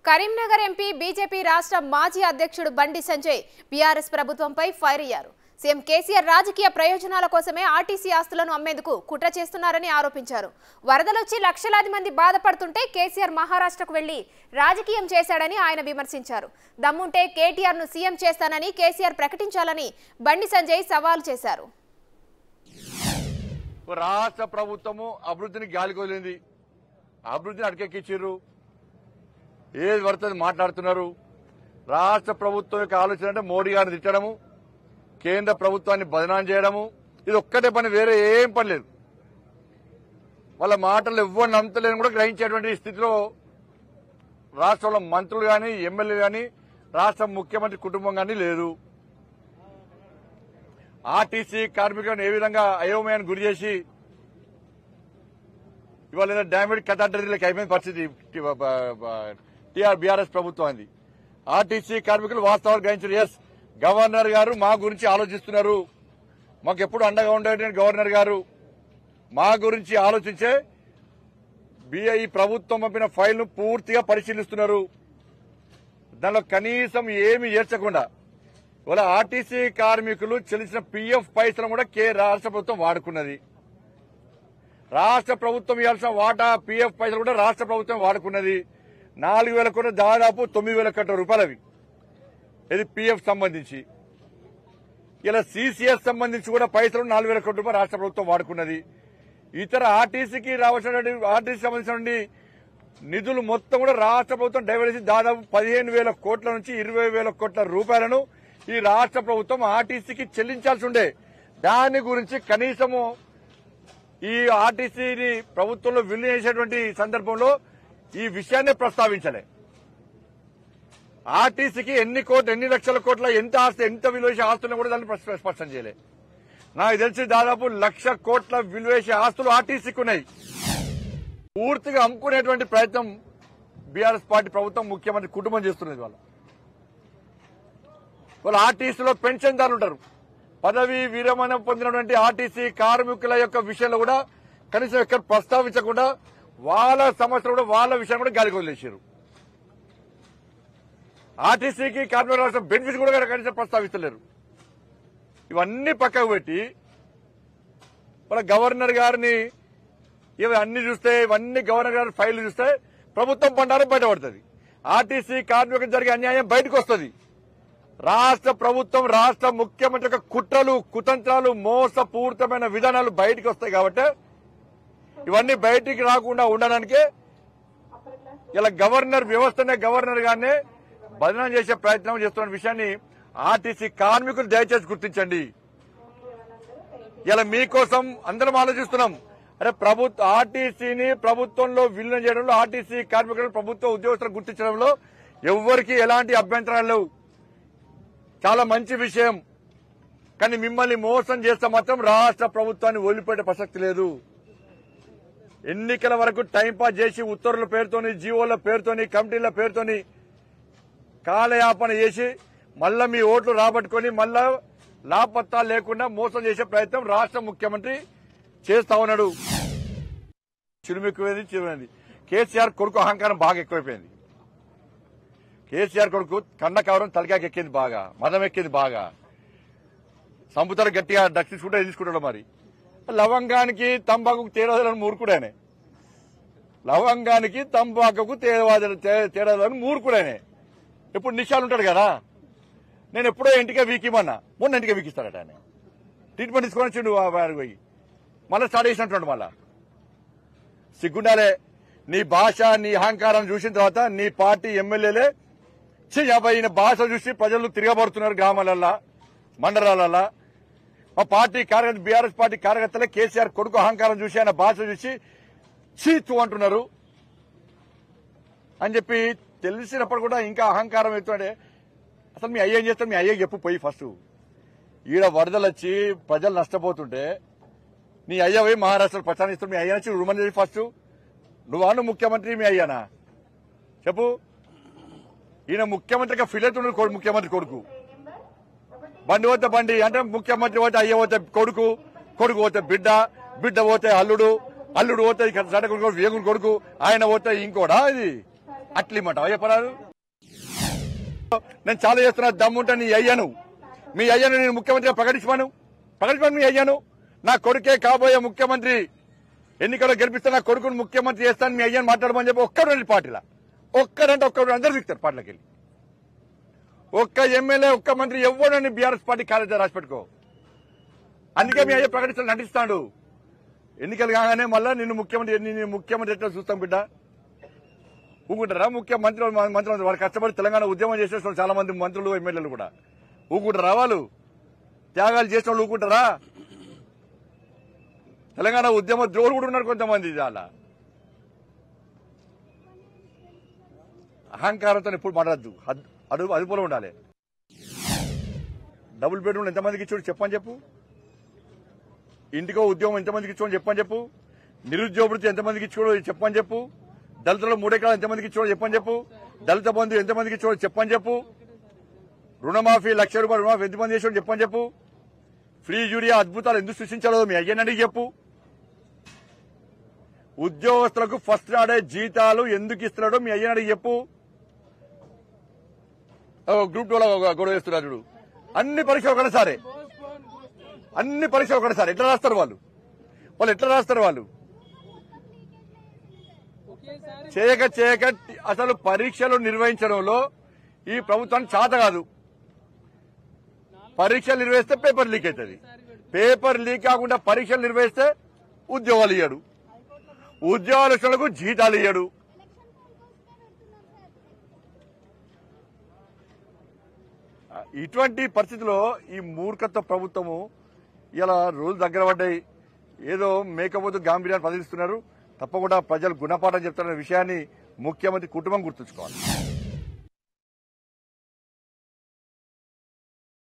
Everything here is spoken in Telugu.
కరీంనగర్ ఎంపీ బీజేపీ రాష్ట్ర మాజీ అధ్యక్షుడు బండి సంజయ్ బీఆర్ఎస్ ప్రభుత్వంపై ఫైర్ అయ్యారు సీఎం కేసీఆర్ రాజకీయ ప్రయోజనాల కోసమే ఆర్టీసీ ఆస్తులను అమ్మేందుకు కుట్ర చేస్తున్నారని ఆరోపించారు వరదలొచ్చి లక్షలాది మంది బాధపడుతుంటే కేసీఆర్ మహారాష్ట్రకు వెళ్లి రాజకీయం చేశాడని ఆయన విమర్శించారు దమ్ముంటే కేటీఆర్ ను సీఎం చేస్తానని కేసీఆర్ ప్రకటించాలని బండి సంజయ్ సవాల్ చేశారు రాష్ట్ర ప్రభుత్వము అభివృద్ధిని గాలికొదిలింది అభివృద్ధిని అడకెక్కించారు ఏది పడుతుంది మాట్లాడుతున్నారు రాష్ట్ర ప్రభుత్వం యొక్క ఆలోచన అంటే మోడీ గారిని తిట్టడము కేంద్ర ప్రభుత్వాన్ని బదనాం చేయడము ఇది ఒక్కటే పని వేరే ఏం పని లేదు వాళ్ళ మాటలు ఎవ్వరు నమ్మతలేని కూడా గ్రహించేటువంటి స్థితిలో రాష్ట్రంలో మంత్రులు కానీ ఎమ్మెల్యేలు కానీ రాష్ట్ర ముఖ్యమంత్రి కుటుంబం కానీ లేదు ఆర్టీసీ కార్మికులను ఏ విధంగా అయోమయాన్ని గురి చేసి ఇవాళ ఏదో డామేజ్ కథాటరీలకు అయిపోయిన పరిస్థితి టీఆర్ బీఆర్ఎస్ ప్రభుత్వాన్ని ఆర్టీసీ కార్మికులు వాస్తవాలు గ్రహించారు ఎస్ గవర్నర్ గారు మా గురించి ఆలోచిస్తున్నారు మాకు ఎప్పుడు అండగా ఉండేటువంటి గవర్నర్ గారు మా గురించి ఆలోచించే బిఐ ప్రభుత్వం పంపిన ఫైల్ ను పూర్తిగా పరిశీలిస్తున్నారు దానిలో కనీసం ఏమి చేర్చకుండా ఇవాళ ఆర్టీసీ కార్మికులు చెల్లించిన పీఎఫ్ పైసలను కూడా కే రాష్ట్ర ప్రభుత్వం వాడుకున్నది రాష్ట్ర ప్రభుత్వం ఇవ్వాల్సిన వాటా పీఎఫ్ పైసలు కూడా రాష్ట్ర ప్రభుత్వం వాడుకున్నది నాలుగు వేల కోట్ల దాదాపు తొమ్మిది వేల కోట్ల రూపాయలు అవి ఇది పీఎఫ్ సంబంధించి ఇలా సీసీఎస్ సంబంధించి కూడా పైసలు నాలుగు వేల కోట్ల రూపాయలు రాష్ట్ర ప్రభుత్వం వాడుకున్నది ఇతర ఆర్టీసీకి రావాల్సిన ఆర్టీసీ సంబంధించిన నిధులు మొత్తం కూడా రాష్ట్ర ప్రభుత్వం డైవర్ట్ చేసి దాదాపు పదిహేను వేల కోట్ల నుంచి ఇరవై వేల కోట్ల రూపాయలను ఈ రాష్ట్ర ప్రభుత్వం ఆర్టీసీకి చెల్లించాల్సి ఉండే దాని గురించి కనీసము ఈ ఆర్టీసీని ప్రభుత్వంలో విలీనం చేసేటువంటి సందర్భంలో ఈ విషయాన్ని ప్రస్తావించలే ఆర్టీసీకి ఎన్ని కోట్లు ఎన్ని లక్షల కోట్ల ఎంత ఆస్తి ఎంత విలువ చేసే ఆస్తులను కూడా దాన్ని ప్రశ్న- స్పష్టం చేయలే నాకు తెలిసి దాదాపు లక్ష కోట్ల విలువ చేసే ఆస్తులు ఆర్టీసీకి ఉన్నాయి పూర్తిగా అమ్ముకునేటువంటి ప్రయత్నం బీఆర్ఎస్ పార్టీ ప్రభుత్వం ముఖ్యమంత్రి కుటుంబం చేస్తున్నది వాళ్ళ వాళ్ళు ఆర్టీసీలో పెన్షన్దారులు ఉంటారు పదవి విరమణ పొందినటువంటి ఆర్టీసీ కార్మికుల యొక్క విషయంలో కూడా కనీసం ఎక్కడ ప్రస్తావించకుండా వాళ్ళ సమస్యలు కూడా వాళ్ళ విషయం కూడా గాలికి వదిలేశారు ఆర్టీసీకి కార్మికుల రాష్ట్ర బెనిఫిట్స్ కూడా కనీసం ప్రస్తావిస్తలేరు ఇవన్నీ పక్కకు పెట్టి వాళ్ళ గవర్నర్ గారిని ఇవి అన్ని చూస్తే ఇవన్నీ గవర్నర్ గారి ఫైల్ చూస్తే ప్రభుత్వం పండారం బయటపడుతుంది ఆర్టీసీ కార్మికులకు జరిగే అన్యాయం బయటకు వస్తుంది రాష్ట్ర ప్రభుత్వం రాష్ట్ర ముఖ్యమంత్రి యొక్క కుట్రలు కుతంత్రాలు మోసపూరితమైన విధానాలు బయటకు వస్తాయి కాబట్టి ఇవన్నీ బయటికి రాకుండా ఉండడానికే ఇలా గవర్నర్ వ్యవస్థనే గవర్నర్ గానే బదనాం చేసే ప్రయత్నం చేస్తున్న విషయాన్ని ఆర్టీసీ కార్మికులు దయచేసి గుర్తించండి ఇలా మీకోసం అందరం ఆలోచిస్తున్నాం అరే ప్రభుత్వ ఆర్టీసీని ప్రభుత్వంలో విలీనం చేయడంలో ఆర్టీసీ కార్మికులను ప్రభుత్వ ఉద్యోగస్తులు గుర్తించడంలో ఎవ్వరికి ఎలాంటి అభ్యంతరాలు లేవు చాలా మంచి విషయం కానీ మిమ్మల్ని మోసం చేస్తే మాత్రం రాష్ట్ర ప్రభుత్వాన్ని వదిలిపెట్టే ప్రసక్తి లేదు ఎన్నికల వరకు టైంపాస్ చేసి ఉత్తర్వుల పేరుతోని జీవోల పేరుతోని కమిటీల పేరుతోని కాలయాపన చేసి మళ్ళా మీ ఓట్లు రాబట్టుకొని మళ్ళా లాపత్తా లేకుండా మోసం చేసే ప్రయత్నం రాష్ట్ర ముఖ్యమంత్రి చేస్తా ఉన్నాడు చిరుమిక్కుపోయింది చిరుమైంది కేసీఆర్ కొడుకు అహంకారం బాగా ఎక్కువైపోయింది కేసీఆర్ కొడుకు కండ కవరం తలకాకి ఎక్కింది బాగా మదం ఎక్కింది బాగా సంపుతారు గట్టిగా దక్షించుకుంటే తీసుకుంటాడు మరి లవంగానికి తంబాకుకు తేడాదని మూర్ఖుడేనే లవంగానికి తంబాకుకు తేడాదని తేడాదని మూర్ఖుడేనే ఇప్పుడు నిషాలు ఉంటాడు కదా నేను ఎప్పుడో ఇంటికే వీకిమన్నా మొన్న ఇంటికే వీకిస్తాడట ఆయన ట్రీట్మెంట్ తీసుకొని వచ్చిండు ఆ వాడికి పోయి మళ్ళీ స్టార్ట్ చేసినట్టు మళ్ళా సిగ్గుండాలే నీ భాష నీ అహంకారం చూసిన తర్వాత నీ పార్టీ ఎమ్మెల్యేలే ఛీ, అబ్బాయి ఈయన భాష చూసి ప్రజలు తిరగబడుతున్నారు గ్రామాలల్లా మండలాలల్లా మా పార్టీ కార్యకర్త బీఆర్ఎస్ పార్టీ కార్యకర్తలే కేసీఆర్ కొడుకు అహంకారం చూసి ఆయన భాష చూసి చీతు అంటున్నారు అని చెప్పి తెలిసినప్పుడు కూడా ఇంకా అహంకారం ఎత్తుండే అసలు మీ అయ్యేం చేస్తాడు మీ అయ్యకి చెప్పు పోయి ఫస్ట్ ఈడ వరదలు వచ్చి ప్రజలు నష్టపోతుంటే నీ అయ్య పోయి మహారాష్ట్ర ప్రచారం ఇస్తాడు మీ అయ్య వచ్చి రుమని చేసి ఫస్ట్ నువ్వు అను ముఖ్యమంత్రి మీ అయ్యానా చెప్పు ఈయన ముఖ్యమంత్రిగా ఫిల్ అవుతున్నాడు కొడు- ముఖ్యమంత్రి కొడుకు బండి పోతే బండి అంటే ముఖ్యమంత్రి పోతే అయ్య పోతే కొడుకు కొడుకు పోతే బిడ్డ బిడ్డ పోతే అల్లుడు అల్లుడు పోతే ఇక సడకుడు కొడుకు వేగుడు కొడుకు ఆయన పోతే ఇంకోడా ఇది అట్లా ఇమ్మంటావా చెప్పరాదు నేను చాలా చేస్తున్నా దమ్ముంటే నీ అయ్యాను మీ అయ్యాను నేను ముఖ్యమంత్రిగా ప్రకటించమను ప్రకటించమను మీ అయ్యాను నా కొడుకే కాబోయే ముఖ్యమంత్రి ఎన్నికల్లో గెలిపిస్తే నా కొడుకును ముఖ్యమంత్రి చేస్తాను మీ అయ్యాను మాట్లాడమని చెప్పి ఒక్కడు రండి పార్టీలా ఒక్కడంటే ఒక్కడు అందరు దిగుతారు పార్టీలోకి వెళ్ళి ఒక్క ఎమ్మెల్యే ఒక్క మంత్రి ఎవడని బీఆర్ఎస్ పార్టీ కార్యదర్శి రాసి పెట్టుకో అందుకే మీ అయ్యే ప్రకటించాలి నటిస్తాడు ఎన్నికలు కాగానే మళ్ళా నిన్ను ముఖ్యమంత్రి నిన్ను ముఖ్యమంత్రి ఎట్లా చూస్తాం బిడ్డ ఊకుంటారా ముఖ్యమంత్రి మంత్రులు వాళ్ళు కష్టపడి తెలంగాణ ఉద్యమం చేసే వాళ్ళు చాలా మంది మంత్రులు ఎమ్మెల్యేలు కూడా ఊకుంటారా వాళ్ళు త్యాగాలు చేసిన వాళ్ళు ఊకుంటారా తెలంగాణ ఉద్యమ ద్రోహులు కూడా ఉన్నారు కొంతమంది చాలా అహంకారంతో ఎప్పుడు మాట్లాడద్దు అదుపు అదుపులో ఉండాలి డబుల్ బెడ్రూమ్ ఎంతమందికి ఇచ్చాడు చెప్పని చెప్పు ఇంటికో ఉద్యోగం ఎంతమందికి ఇచ్చాడు చెప్పని చెప్పు నిరుద్యోగుడితో ఎంతమందికి ఇచ్చాడో చెప్పని చెప్పు దళితులు మూడెకరాలు ఎంతమందికి ఇచ్చాడో చెప్పని చెప్పు దళిత బంధు ఎంతమందికి ఇచ్చాడో చెప్పని చెప్పు రుణమాఫీ లక్ష రూపాయలు రుణమాఫీ ఎంతమంది చేసాడో చెప్పని చెప్పు ఫ్రీ యూరియా అద్భుతాలు ఎందుకు సృష్టించాలో మీ అయ్యనని చెప్పు ఉద్యోగస్తులకు ఫస్ట్ నాడే జీతాలు ఎందుకు ఇస్తున్నాడో మీ అయ్యనని చెప్పు ఓ, గ్రూప్ టూలో ఒక గొడవ చేస్తున్నారు చూడు అన్ని పరీక్షలు ఒకటేసారి అన్ని పరీక్షలు ఒకటేసారి ఎట్లా రాస్తారు వాళ్ళు వాళ్ళు ఎట్లా రాస్తారు వాళ్ళు చేయక చేయక అసలు పరీక్షలు నిర్వహించడంలో ఈ ప్రభుత్వానికి చేత కాదు పరీక్షలు నిర్వహిస్తే పేపర్ లీక్ అవుతుంది పేపర్ లీక్ కాకుండా పరీక్షలు నిర్వహిస్తే ఉద్యోగాలు ఇయ్యడు ఉద్యోగస్తులకు జీతాలు ఇయ్యడు ఇటువంటి పరిస్థితిలో ఈ మూర్ఖత్వ ప్రభుత్వము ఇలా రోజులు దగ్గర పడ్డాయి ఏదో మేకపోతు గాంభీర్యాన్ని ప్రదర్శిస్తున్నారు తప్పకుండా ప్రజలు గుణపాఠం చెప్తున్న విషయాన్ని ముఖ్యమంత్రి కుటుంబం గుర్తుంచుకోవాలి